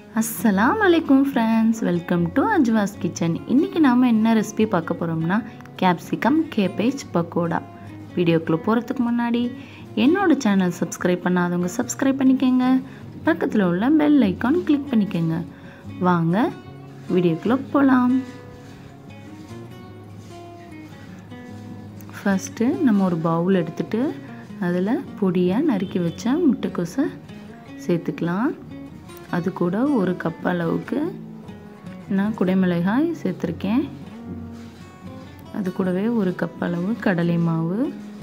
அஸ்ஸலாம் வலைக்கும் friends welcome to Ajwa's kitchen இன்றைக்கி நாம் என்ன ரெசிபி பார்க்க போகிறோம்னா கேப்சிகம் கேபேஜ் பக்கோடா வீடியோக்குள்ளே போகிறதுக்கு முன்னாடி என்னோடய சேனல் சப்ஸ்கிரைப் பண்ணாதவங்க சப்ஸ்கிரைப் பண்ணிக்கோங்க பக்கத்தில் உள்ள பெல் ஐக்கான் கிளிக் பண்ணிக்கோங்க வாங்க வீடியோக்குள்ளே போகலாம் ஃபஸ்ட்டு நம்ம ஒரு பவுல் எடுத்துகிட்டு அதில் பொடியாக நறுக்கி வச்ச முட்டைக்கோசை சேர்த்துக்கலாம் அது கூட ஒரு கப் அளவுக்கு நான் குடைமிளகாய் சேர்த்துருக்கேன் அது கூடவே ஒரு கப் அளவு கடலை மாவு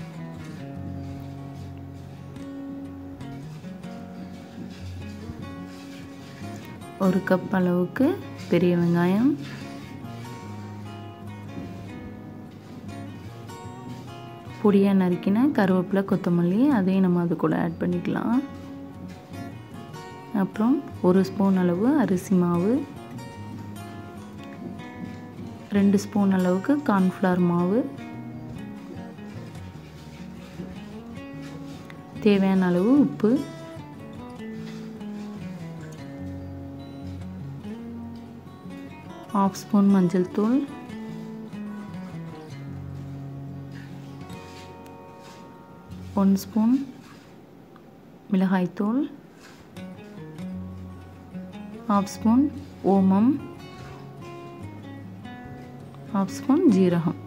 ஒரு கப் அளவுக்கு பெரிய வெங்காயம் பொடியாக நறுக்கின கருவேப்பிலை கொத்தமல்லி அதையும் நம்ம அது கூட ஆட் பண்ணிக்கலாம் அப்புறம் ஒரு ஸ்பூன் அளவு அரிசி மாவு ரெண்டு ஸ்பூன் அளவுக்கு கார்ன்ஃப்ளவர் மாவு தேவையான அளவு உப்பு ஆஃப் ஸ்பூன் மஞ்சள் தூள் ஒன் ஸ்பூன் மிளகாய்த்தூள் ஹாஃப் ஸ்பூன் ஓமம் ஹாஃப் ஸ்பூன் ஜீரகம்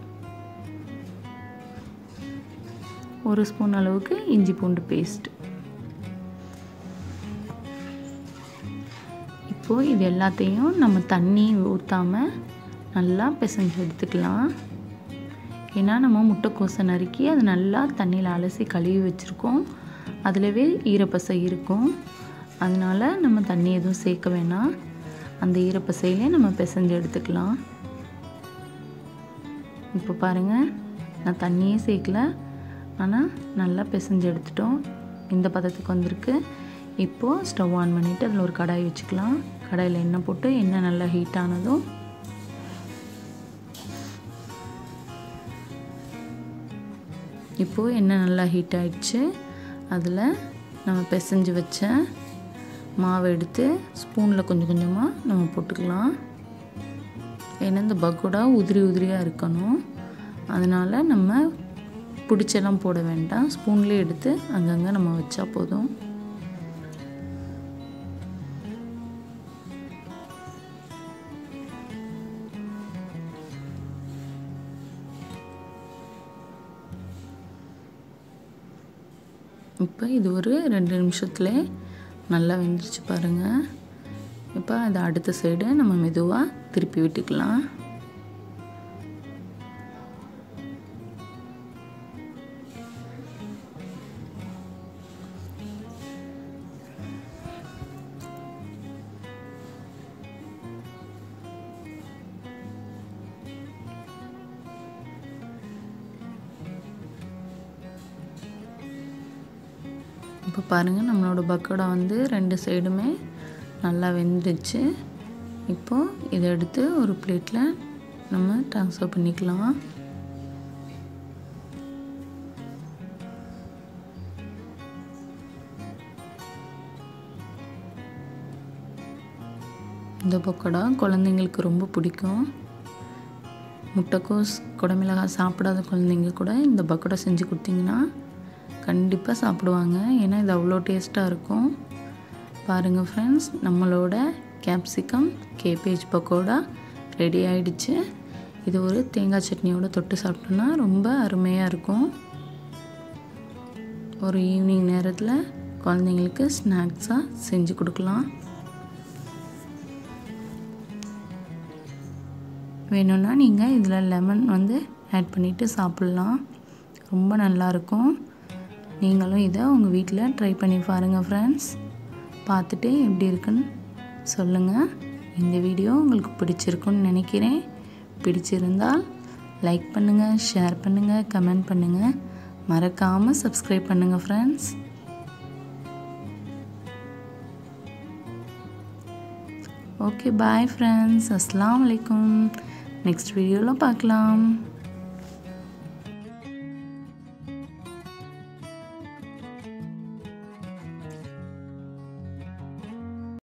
ஒரு ஸ்பூன் அளவுக்கு இஞ்சி பூண்டு பேஸ்ட் இப்போது இது எல்லாத்தையும் நம்ம தண்ணி ஊற்றாமல் நல்லா பிசைஞ்சு எடுத்துக்கலாம் ஏன்னா நம்ம முட்டைக்கோசை நறுக்கி அது நல்லா தண்ணியில் அலசி கழுவி வச்சுருக்கோம் அதிலவே ஈரப்பசை இருக்கும் அதனால் நம்ம தண்ணி எதுவும் சேர்க்க வேணாம் அந்த ஈரப்பசையிலே நம்ம பிசைஞ்சு எடுத்துக்கலாம் இப்போ பாருங்கள் நான் தண்ணியே சேர்க்கல ஆனால் நல்லா பிசைஞ்சு எடுத்துட்டோம் இந்த பதத்துக்கு வந்திருக்கு இப்போது ஸ்டவ் ஆன் பண்ணிவிட்டு அதில் ஒரு கடாய் வச்சுக்கலாம் கடாயில் எண்ணெய் போட்டு எண்ணெய் நல்லா ஹீட் ஆனதும் இப்போது எண்ணெய் நல்லா ஹீட் ஆகிடுச்சு அதில் நம்ம பிசைஞ்சு வச்ச மாவை எடுத்து ஸ்பூனில் கொஞ்சம் கொஞ்சமாக நம்ம போட்டுக்கலாம் ஏன்னா இந்த பக்கோடா உதிரி உதிரியாக இருக்கணும் அதனால் நம்ம பிடிச்செல்லாம் போட வேண்டாம் ஸ்பூன்லேயே எடுத்து அங்கங்கே நம்ம வச்சா போதும் இப்போ இது ஒரு ரெண்டு நிமிஷத்துல நல்லா வெந்துருச்சு பாருங்கள் இப்போ அது அடுத்த சைடு நம்ம மெதுவாக திருப்பி விட்டுக்கலாம் இப்போ பாருங்கள் நம்மளோட பக்கோடா வந்து ரெண்டு சைடுமே நல்லா வெந்துடுச்சு இப்போது இதை எடுத்து ஒரு பிளேட்டில் நம்ம ட்ரான்ஸ்ஃபர் பண்ணிக்கலாம் இந்த பக்கோடா குழந்தைங்களுக்கு ரொம்ப பிடிக்கும் முட்டைக்கோஸ் குடமிளகாய் சாப்பிடாத குழந்தைங்க கூட இந்த பக்கோடா செஞ்சு கொடுத்தீங்கன்னா கண்டிப்பாக சாப்பிடுவாங்க ஏன்னா இது அவ்வளோ டேஸ்ட்டாக இருக்கும் பாருங்கள் ஃப்ரெண்ட்ஸ் நம்மளோட கேப்சிகம் கேபேஜ் பக்கோடா ரெடி ஆகிடுச்சு இது ஒரு தேங்காய் சட்னியோடு தொட்டு சாப்பிட்டோன்னா ரொம்ப அருமையாக இருக்கும் ஒரு ஈவினிங் நேரத்தில் குழந்தைங்களுக்கு ஸ்நாக்ஸாக செஞ்சு கொடுக்கலாம் வேணும்னா நீங்கள் இதில் லெமன் வந்து ஆட் பண்ணிவிட்டு சாப்பிட்லாம் ரொம்ப நல்லாயிருக்கும் நீங்களும் இதை உங்கள் வீட்டில் ட்ரை பண்ணி பாருங்கள் ஃப்ரெண்ட்ஸ் பார்த்துட்டு எப்படி இருக்குன்னு சொல்லுங்கள் இந்த வீடியோ உங்களுக்கு பிடிச்சிருக்குன்னு நினைக்கிறேன் பிடிச்சிருந்தால் லைக் பண்ணுங்கள் ஷேர் பண்ணுங்கள் கமெண்ட் பண்ணுங்கள் மறக்காமல் சப்ஸ்கிரைப் பண்ணுங்கள் ஃப்ரெண்ட்ஸ் ஓகே பாய் ஃப்ரெண்ட்ஸ் அஸ்லாம் வலைக்கும் நெக்ஸ்ட் வீடியோவில் பார்க்கலாம்